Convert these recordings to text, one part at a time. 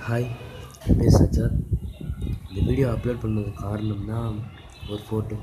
hi என் பேர் சஜாத் இந்த video upload பண்ணதுக்கு காரணம்னா ஒரு ஃபோட்டோ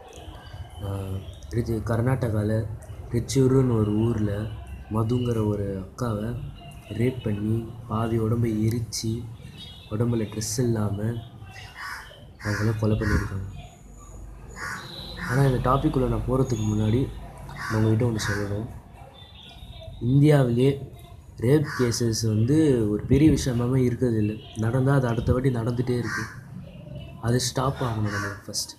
இது கர்நாடகாவில் ரிச்சூருன்னு ஒரு ஊரில் மதுங்கிற ஒரு அக்காவை ரேப் பண்ணி பாதி உடம்பை எரித்து உடம்புல ட்ரெஸ் இல்லாமல் அவங்கள கொலை பண்ணியிருக்காங்க ஆனால் இந்த டாபிக்குள்ளே நான் போகிறதுக்கு முன்னாடி நான் உங்கள்கிட்ட ஒன்று சொல்லணும் இந்தியாவிலே ரேப் கேசஸ் வந்து ஒரு பெரிய விஷயமாவே இருக்கிறது இல்லை நடந்தால் அது அடுத்த வாட்டி நடந்துகிட்டே இருக்குது அது ஸ்டாப் ஆகணும் நம்ம ஃபஸ்ட்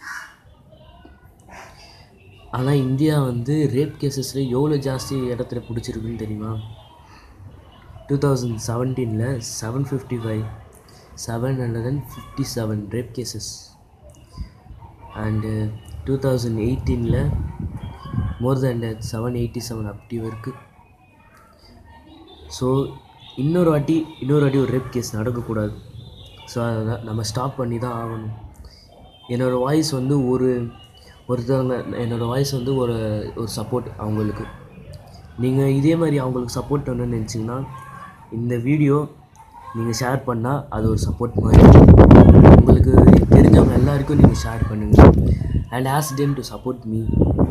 ஆனால் இந்தியா வந்து ரேப் கேசஸில் எவ்வளோ ஜாஸ்தி இடத்துல பிடிச்சிருக்குன்னு தெரியுமா டூ தௌசண்ட் செவன்டீனில் seven fifty five seven hundred and fifty seven rape cases and two thousand எயிட்டீனில் more than seven eighty seven அப்படி இருக்குது ஸோ இன்னொரு வாட்டி இன்னொரு வாட்டி ஒரு ரேப் கேஸ் நடக்கக்கூடாது ஸோ அதை நம்ம ஸ்டாப் பண்ணி தான் ஆகணும் என்னோடய வாய்ஸ் வந்து ஒரு ஒருத்தவங்க என்னோடய வாய்ஸ் வந்து ஒரு ஒரு சப்போர்ட் அவங்களுக்கு நீங்கள் இதே மாதிரி அவங்களுக்கு சப்போர்ட் பண்ணணும்னு நினச்சிங்கன்னா இந்த வீடியோ நீங்கள் ஷேர் பண்ணால் அது ஒரு சப்போர்ட் மாதிரி உங்களுக்கு தெரிஞ்சவங்க எல்லாருக்கும் நீங்கள் ஷேர் பண்ணுங்கள் and ask them to support me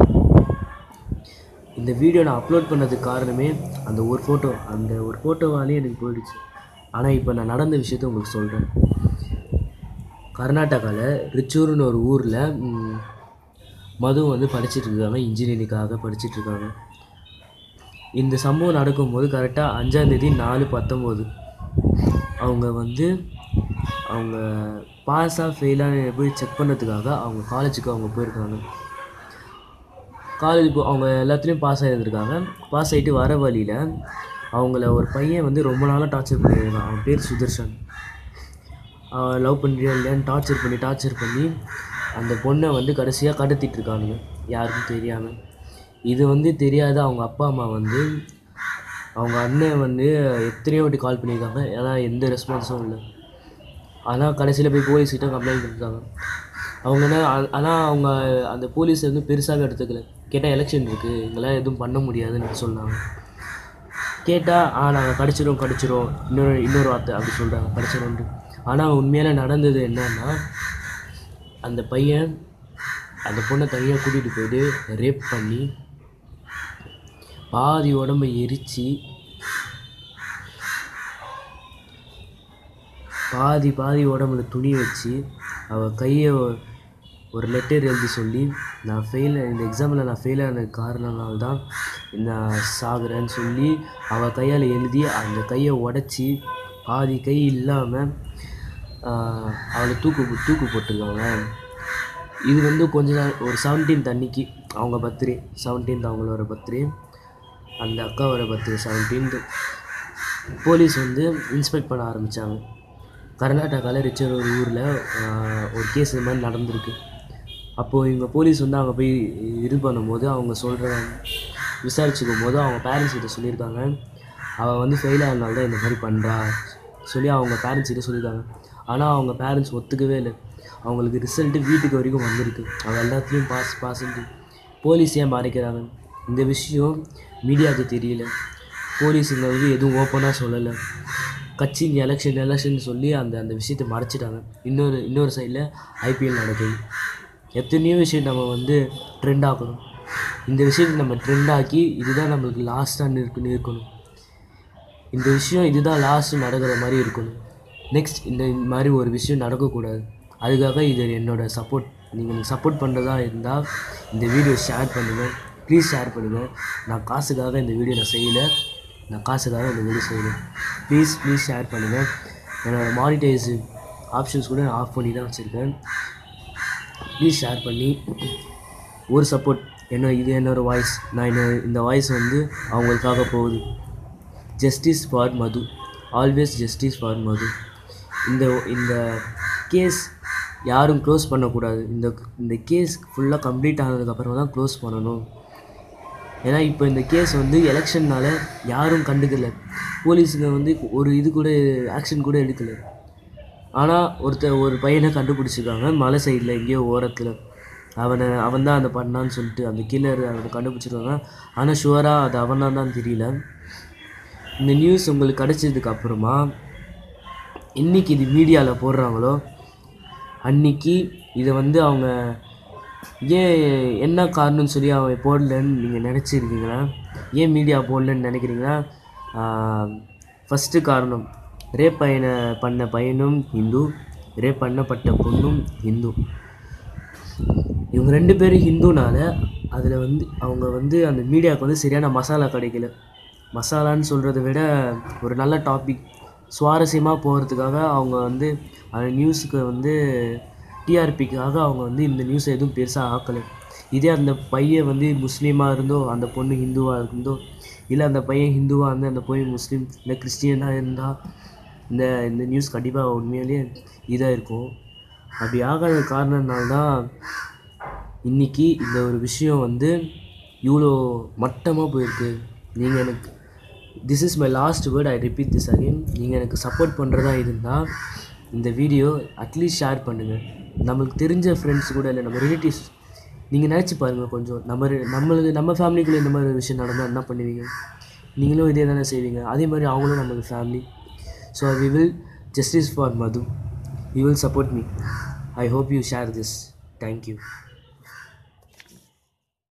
இந்த வீடியோ நான் அப்லோட் பண்ணதுக்கு காரணமே அந்த ஒரு ஃபோட்டோ அந்த ஒரு ஃபோட்டோவாலே எனக்கு போயிடுச்சு ஆனால் இப்போ நான் நடந்த விஷயத்த உங்களுக்கு சொல்கிறேன் கர்நாடகாவில் ரிச்சூர்னு ஒரு ஊரில் மது வந்து படிச்சிட்டு இருக்காங்க இன்ஜினியரிங்காக படிச்சிட்டு இருக்காங்க இந்த சம்பவம் நடக்கும்போது கரெக்டாக அஞ்சாந்தேதி நாலு பத்தொம்போது அவங்க வந்து அவங்க பாஸாக ஃபெயிலாக போய் செக் பண்ணுறதுக்காக அவங்க காலேஜுக்கு அவங்க போயிருக்காங்க காலேஜ் போ அவங்க எல்லாத்துலேயும் பாஸ் ஆகியிருந்திருக்காங்க பாஸ் ஆகிட்டு வர வழியில் அவங்கள ஒரு பையன் வந்து ரொம்ப நாளாக டார்ச்சர் பண்ணியிருக்கான் அவன் பேர் சுதர்ஷன் லவ் பண்ணுறியா இல்லையான்னு டார்ச்சர் பண்ணி டார்ச்சர் பண்ணி அந்த பொண்ணை வந்து கடைசியாக கடத்திட்டு இருக்கானுங்க யாருக்கும் தெரியாமல் இது வந்து தெரியாத அவங்க அப்பா அம்மா வந்து அவங்க அண்ணன் வந்து எத்தனையோ வாட்டி கால் பண்ணியிருக்காங்க ஏன்னா எந்த ரெஸ்பான்ஸும் இல்லை ஆனால் கடைசியில் போய் போலீஸ்கிட்ட கம்ப்ளைண்ட் பண்ணிருக்காங்க அவங்க என்ன ஆனால் அவங்க அந்த போலீஸ் வந்து பெருசாக எடுத்துக்கல கேட்டால் எலெக்ஷன் இருக்குது எங்களால் எதுவும் பண்ண முடியாதுன்னு சொன்னாங்க கேட்டால் ஆ நாங்கள் கடிச்சிடும் கடிச்சிடும் இன்னொரு இன்னொரு வார்த்தை அப்படி சொல்கிறாங்க கடிச்சிடும்ட்டு ஆனால் உண்மையில நடந்தது என்னன்னா அந்த பையன் அந்த பொண்ணை தனியாக கூட்டிகிட்டு போயிட்டு ரேப் பண்ணி பாதி உடம்பை எரித்து பாதி பாதி உடம்புல துணி வச்சு அவள் கையை ஒரு லெட்டர் எழுதி சொல்லி நான் ஃபெயில் இந்த எக்ஸாமில் நான் ஃபெயில் ஆன காரணனால தான் நான் சாகுறேன்னு சொல்லி அவள் கையால் எழுதி அந்த கையை உடச்சி பாதி கை இல்லாமல் அவளை தூக்கு தூக்கு போட்டிருக்காங்க இது வந்து கொஞ்ச நாள் ஒரு செவன்டீன்த் அன்னைக்கு அவங்க பர்த்டே செவன்டீன்த் அவங்களோட பர்த்டே அந்த அக்காவோட பர்த்டே செவன்டீன்த் போலீஸ் வந்து இன்ஸ்பெக்ட் பண்ண ஆரம்பித்தாங்க கர்நாடகாவில் ரிச்சர் ஒரு ஊரில் ஒரு கேஸ் இது மாதிரி நடந்திருக்கு அப்போது இவங்க போலீஸ் வந்து அங்கே போய் இது பண்ணும்போது அவங்க சொல்கிற விசாரிச்சுக்கும் போது அவங்க பேரண்ட்ஸ் கிட்ட சொல்லியிருக்காங்க அவள் வந்து ஃபெயில் ஆனனால தான் இந்த மாதிரி பண்ணுறா சொல்லி அவங்க பேரண்ட்ஸ் கிட்ட சொல்லியிருக்காங்க ஆனால் அவங்க பேரண்ட்ஸ் ஒத்துக்கவே இல்லை அவங்களுக்கு ரிசல்ட்டு வீட்டுக்கு வரைக்கும் வந்திருக்கு அவள் எல்லாத்துலேயும் பாஸ் பாஸ்ன்ட்டு போலீஸ் ஏன் மறைக்கிறாங்க இந்த விஷயம் மீடியாவுக்கு தெரியல போலீஸ் இங்கே வந்து எதுவும் ஓப்பனாக சொல்லலை கட்சி எலெக்ஷன் எலெக்ஷன் சொல்லி அந்த அந்த விஷயத்தை மறைச்சிட்டாங்க இன்னொரு இன்னொரு சைடில் ஐபிஎல் நடக்குது எத்தனையோ விஷயம் நம்ம வந்து ட்ரெண்ட் ஆக்கணும் இந்த விஷயத்தை நம்ம ட்ரெண்ட் ஆக்கி இதுதான் நம்மளுக்கு லாஸ்ட்டாக நிற்கு இருக்கணும் இந்த விஷயம் இதுதான் லாஸ்ட்டு நடக்கிற மாதிரி இருக்கணும் நெக்ஸ்ட் இந்த மாதிரி ஒரு விஷயம் நடக்கக்கூடாது அதுக்காக இது என்னோடய சப்போர்ட் நீங்கள் சப்போர்ட் பண்ணுறதா இருந்தால் இந்த வீடியோ ஷேர் பண்ணுங்கள் ப்ளீஸ் ஷேர் பண்ணுங்கள் நான் காசுக்காக இந்த வீடியோ நான் செய்யலை நான் காசுக்காக இந்த வீடியோ செய்யலை ப்ளீஸ் ப்ளீஸ் ஷேர் பண்ணுங்கள் என்னோடய மானிட்டைஸ் ஆப்ஷன்ஸ் கூட நான் ஆஃப் பண்ணி தான் வச்சுருக்கேன் ப்ளீஸ் ஷேர் பண்ணி ஒரு சப்போர்ட் என்ன இது என்னோடய வாய்ஸ் நான் என்ன இந்த வாய்ஸ் வந்து அவங்களுக்காக போகுது justice for Madhu always justice for Madhu இந்த இந்த கேஸ் யாரும் க்ளோஸ் பண்ணக்கூடாது இந்த இந்த கேஸ் ஃபுல்லாக கம்ப்ளீட் ஆனதுக்கப்புறம் தான் க்ளோஸ் பண்ணணும் ஏன்னா இப்போ இந்த கேஸ் வந்து எலெக்ஷன்னால யாரும் கண்டுக்கல போலீஸுங்க வந்து ஒரு இது கூட ஆக்ஷன் கூட எடுக்கலை ஆனால் ஒருத்தர் ஒரு பையனை கண்டுபிடிச்சிருக்காங்க மலை சைடில் எங்கேயோ ஓரத்தில் அவனை அவன் தான் அதை பண்ணான்னு சொல்லிட்டு அந்த கில்லர் அவனை கண்டுபிடிச்சிருக்காங்க ஆனால் ஷுவராக அது அவன் தான் தெரியல இந்த நியூஸ் உங்களுக்கு கிடச்சதுக்கு அப்புறமா இன்னைக்கு இது மீடியாவில் போடுறாங்களோ அன்னைக்கு இதை வந்து அவங்க ஏன் என்ன காரணம்னு சொல்லி அவன் போடலன்னு நீங்கள் நினச்சிருக்கீங்களா ஏன் மீடியா போடலன்னு நினைக்கிறீங்களா ஃபஸ்ட்டு காரணம் ரேப் பையனை பண்ண பையனும் ஹிந்து ரேப் பண்ணப்பட்ட பொண்ணும் ஹிந்து இவங்க ரெண்டு பேரும் ஹிந்துனால அதில் வந்து அவங்க வந்து அந்த மீடியாவுக்கு வந்து சரியான மசாலா கிடைக்கல மசாலான்னு சொல்கிறத விட ஒரு நல்ல டாபிக் சுவாரஸ்யமாக போகிறதுக்காக அவங்க வந்து அந்த நியூஸுக்கு வந்து டிஆர்பிக்காக அவங்க வந்து இந்த நியூஸை எதுவும் பெருசாக ஆக்கலை இதே அந்த பையன் வந்து முஸ்லீமாக இருந்தோ அந்த பொண்ணு ஹிந்துவாக இருந்தோ இல்லை அந்த பையன் ஹிந்துவாக இருந்து அந்த பையன் முஸ்லீம் இல்லை கிறிஸ்டியனாக இருந்தால் இந்த இந்த நியூஸ் கண்டிப்பாக உண்மையிலேயே இதாக இருக்கும் அப்படி ஆகாத காரணத்தினால்தான் இன்னைக்கு இந்த ஒரு விஷயம் வந்து இவ்வளோ மட்டமாக போயிருக்கு நீங்கள் எனக்கு this is my last word I repeat this again நீங்கள் எனக்கு சப்போர்ட் பண்ணுறதா இருந்தால் இந்த வீடியோ அட்லீஸ்ட் ஷேர் பண்ணுங்கள் நம்மளுக்கு தெரிஞ்ச ஃப்ரெண்ட்ஸ் கூட இல்லை நம்ம ரிலேட்டிவ்ஸ் நீங்கள் நினச்சி பாருங்கள் கொஞ்சம் நம்ம re- நம்மளுக்கு நம்ம ஃபேமிலிக்குள்ளே இந்த மாதிரி ஒரு விஷயம் நடந்தால் என்ன பண்ணுவீங்க நீங்களும் இதே தானே செய்வீங்க அதே மாதிரி அவங்களும் நம்மளுக்கு family so we will justice for Madhu you will support me I hope you share this thank you